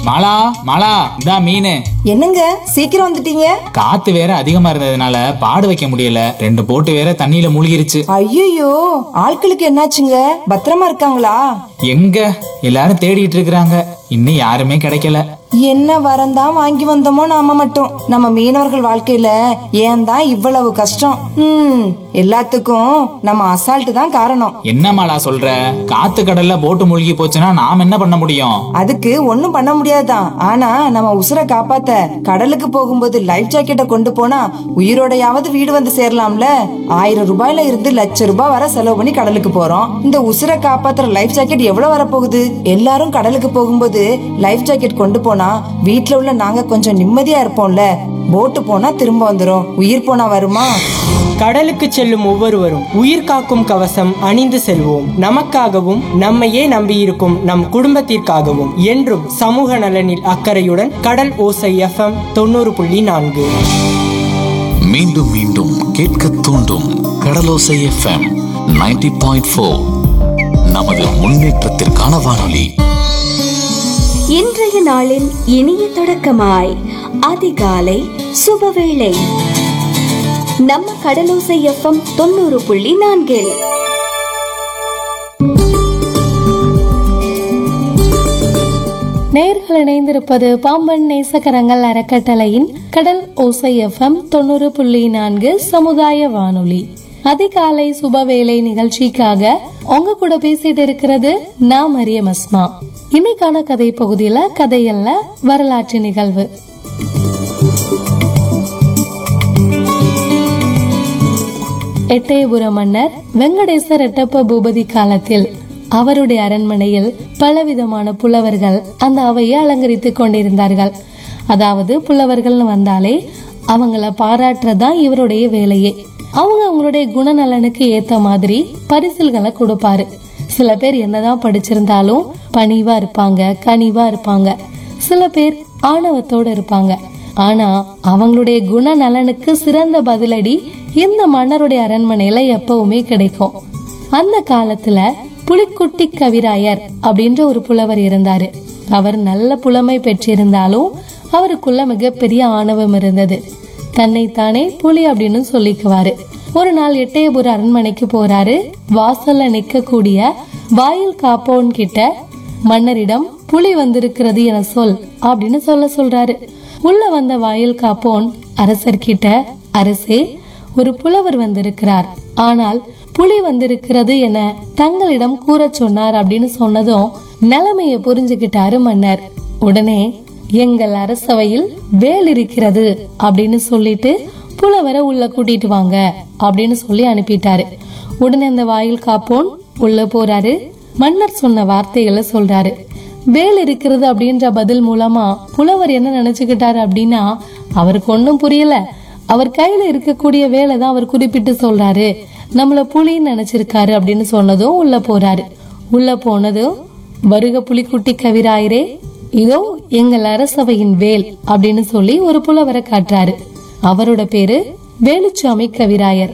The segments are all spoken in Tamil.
மாலா மாலா இந்தா மீன் என்னங்க சீக்கிரம் வந்துட்டீங்க காத்து வேற அதிகமா இருந்ததுனால பாடு வைக்க முடியல ரெண்டு போட்டு வேற தண்ணியில மூழ்கிருச்சு ஐயோ ஆட்களுக்கு என்னாச்சுங்க பத்திரமா இருக்காங்களா எங்க எல்லாரும் தேடிட்டு இருக்கிறாங்க இன்னும் யாருமே கிடைக்கல என்ன வரந்தான் வாங்கி வந்தோமோ நாம மட்டும் நம்ம மீனவர்கள் வாழ்க்கையில ஏன் தான் இவ்வளவு கஷ்டம் ம் எல்லாத்துக்கும் நம்ம அசால்ட் தான் காரணம் என்ன மாலா சொல்ற காத்து கடல்ல போட்டு மூழ்கி போச்சுன்னா நாம் என்ன பண்ண முடியும் அதுக்கு ஒண்ணும் பண்ண முடியாதுதான் ஆனா நம்ம உசுரை காப்பாத்த கடலுக்கு போகும்போது லைஃப் ஜாக்கெட்டை கொண்டு போனா உயிரோடையாவது வீடு வந்து சேரலாம்ல ஆயிரம் ரூபாயில இருந்து லட்ச ரூபாய் வரை செலவு பண்ணி கடலுக்கு போறோம் இந்த உசுரை காப்பாத்துற லைஃப் ஜாக்கெட் எவ்வளவு வரப்போகுது எல்லாரும் கடலுக்கு போகும்போது லைஃப் ஜாக்கெட் கொண்டு போனா வீட்ல உள்ள நாங்க கொஞ்சம் நிம்மதியா இருப்போம்ல போட்டு போனா திரும்ப வந்துரும் உயிர் போனா வருமா கடலுக்கு செல்லும் ஒவ்வொருவரும் உயிர் காக்கும் கவசம் அணிந்து செல்வோம் நமக்காகவும் நம்மையே நம்பியிருக்கும் நம் குடும்பத்திற்காகவும் என்றும் சமூக நலனில் அக்கறையுடன் கடல் ஓசை எஃப்எம் தொண்ணூறு புள்ளி நான்கு மீண்டும் மீண்டும் கேட்க தூண்டும் கடலோசை எஃப்எம் 90.4 பாயிண்ட் ஃபோர் நமது முன்னேற்றத்திற்கான வானொலி இன்றைய நாளின் இனிய தொடக்கமாய் அதிகாலை சுபவேளை நம்ம கடலோசை எஃப்எம் தொண்ணூறு புள்ளி நான்கில் நேர்கள் இணைந்திருப்பது பாம்பன் நேசகரங்கள் அறக்கட்டளையின் கடல் ஓசை எஃப்எம் தொண்ணூறு புள்ளி நான்கு சமுதாய வானொலி அதிகாலை சுபவேளை நிகழ்ச்சிக்காக உங்க கூட பேசிட்டு இருக்கிறது நான் மரியம் அஸ்மா இன்னைக்கான கதை பகுதியில கதையல்ல வரலாற்று நிகழ்வு எட்டயபுர மன்னர் வெங்கடேச ரெட்டப்ப பூபதி காலத்தில் அவருடைய அரண்மனையில் பலவிதமான புலவர்கள் அந்த அவையை அலங்கரித்துக் கொண்டிருந்தார்கள் அதாவது புலவர்கள்னு வந்தாலே அவங்கள பாராட்டுறதுதான் இவருடைய வேலையே அவங்க அவங்களுடைய குணநலனுக்கு ஏத்த மாதிரி பரிசில்களை கொடுப்பாரு சில பேர் என்னதான் படிச்சிருந்தாலும் பணிவா இருப்பாங்க கனிவா இருப்பாங்க சில பேர் ஆணவத்தோட இருப்பாங்க ஆனா அவங்களுடைய குணநலனுக்கு சிறந்த பதிலடி இந்த மன்னருடைய அரண்மனையில எப்பவுமே கிடைக்கும் அந்த காலத்துல புலிக்குட்டி கவிராயர் அப்படின்ற ஒரு புலவர் இருந்தாரு அவர் நல்ல புலமை பெற்றிருந்தாலும் அவருக்குள்ள மிகப்பெரிய ஆணவம் இருந்தது தன்னைத்தானே புலி அப்படின்னு சொல்லிக்குவாரு ஒரு நாள் எட்டயபுர அரண்மனைக்கு போறாரு வாசல்ல நிக்கக்கூடிய வாயில் காப்போன் கிட்ட மன்னரிடம் புலி வந்திருக்கிறது என சொல் அப்படின்னு சொல்ல சொல்றாரு உள்ள வந்த வாயில் காப்போன் அரசர்கிட்ட அரசே ஒரு புலவர் வந்திருக்கிறார் ஆனால் புலி வந்திருக்கிறது என தங்களிடம் கூறச் சொன்னார் அப்படின்னு சொன்னதும் நிலைமைய புரிஞ்சுக்கிட்டாரு மன்னர் உடனே எங்கள் அரசவையில் வேல் இருக்கிறது அப்படின்னு சொல்லிட்டு புலவரை உள்ள கூட்டிட்டு வாங்க அப்படின்னு சொல்லி அனுப்பிட்டாரு உடனே அந்த வாயில் காப்போன் உள்ள போறாரு மன்னர் சொன்ன வார்த்தைகளை சொல்றாரு வேல் இருக்கிறது அப்படின்ற பதில் மூலமா புலவர் என்ன நினைச்சுக்கிட்டாரு அப்படின்னா அவருக்கு ஒன்னும் புரியல அவர் கையில இருக்கக்கூடிய வேலை தான் அவர் குறிப்பிட்டு சொல்றாரு நம்மள புலின்னு நினைச்சிருக்காரு அப்படின்னு சொன்னதும் உள்ள போறாரு உள்ள போனதும் வருக புலிக்குட்டி கவிராயரே இதோ எங்கள் அரசவையின் வேல் அப்படின்னு சொல்லி ஒரு புலவரை காட்டுறாரு அவரோட பேரு வேலுச்சாமி கவிராயர்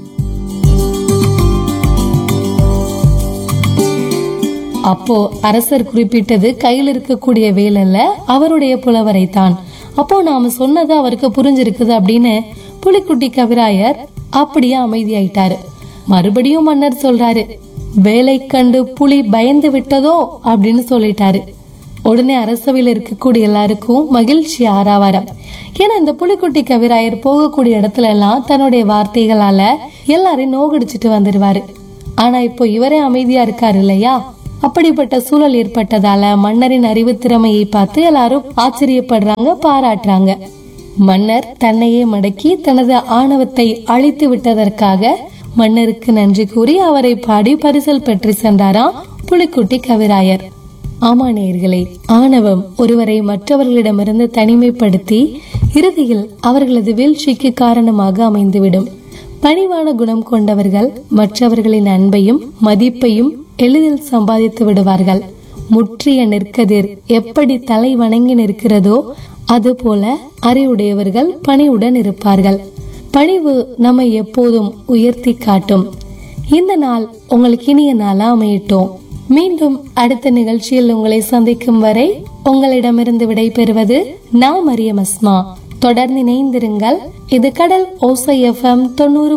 அப்போ அரசர் குறிப்பிட்டது கையில் இருக்கக்கூடிய வேலல்ல அவருடைய புலவரை தான் அப்போ நாம சொன்னது அவருக்கு புரிஞ்சிருக்குது அப்படின்னு புலிக்குட்டி கவிராயர் அப்படியே அமைதியாயிட்டாரு மறுபடியும் மன்னர் சொல்றாரு வேலை கண்டு புலி பயந்து விட்டதோ அப்படின்னு சொல்லிட்டாரு உடனே அரசவையில் இருக்கக்கூடிய எல்லாருக்கும் மகிழ்ச்சி ஆறாவாரம் ஏன்னா இந்த புலிக்குட்டி கவிராயர் போகக்கூடிய இடத்துல எல்லாம் தன்னுடைய வார்த்தைகளால எல்லாரையும் நோகடிச்சிட்டு வந்துருவாரு ஆனா இப்போ இவரே அமைதியா இருக்காரு இல்லையா அப்படிப்பட்ட சூழல் ஏற்பட்டதால மன்னரின் அறிவு திறமையை பார்த்து எல்லாரும் ஆச்சரியப்படுறாங்க பாராட்டுறாங்க மன்னர் தன்னையே மடக்கி தனது ஆணவத்தை அழித்து விட்டதற்காக மன்னருக்கு நன்றி கூறி அவரை பாடி பரிசல் பெற்று சென்றாராம் புலிக்குட்டி கவிராயர் ஆமா நேயர்களே ஆணவம் ஒருவரை மற்றவர்களிடமிருந்து தனிமைப்படுத்தி இறுதியில் அவர்களது வீழ்ச்சிக்கு காரணமாக அமைந்துவிடும் பணிவான குணம் கொண்டவர்கள் மற்றவர்களின் அன்பையும் மதிப்பையும் எளிதில் சம்பாதித்து விடுவார்கள் முற்றிய நிற்கதிர் எப்படி தலை வணங்கி நிற்கிறதோ அதுபோல அறிவுடையவர்கள் பணிவுடன் இருப்பார்கள் பணிவு நம்மை எப்போதும் உயர்த்தி காட்டும் இந்த நாள் உங்களுக்கு இனிய நாளா அமையட்டும் மீண்டும் அடுத்த நிகழ்ச்சியில் உங்களை சந்திக்கும் வரை உங்களிடமிருந்து விடை பெறுவது நான் மரியம் அஸ்மா தொடர்ந்து இணைந்திருங்கள் இது கடல் ஓசை எஃப்எம் தொண்ணூறு